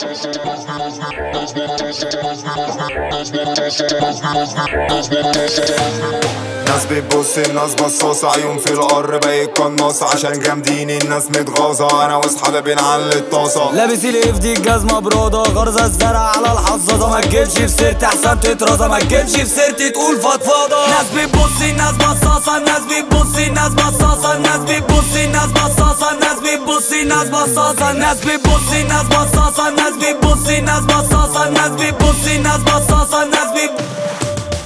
ناس بتبص الناس بصاصة عيون في القر بقت قناصة عشان جامدين الناس متغاظة انا واصحابي بنعلي الطاسة لابس الاف دي الجزمة برادة غرزة الزرع على الحظاظة ما تجيبش في سيرتي احسن تترازة ما تجيبش في سيرتي تقول فضفاضة ناس بتبص الناس بصاصة الناس بتبص الناس بصاصة الناس بتبص الناس بصاصة الناس بتبص الناس بصاصة الناس بتبص الناس بصاصة الناس بتبص الناس بصاصة الناس بتبص الناس بصاصة الناس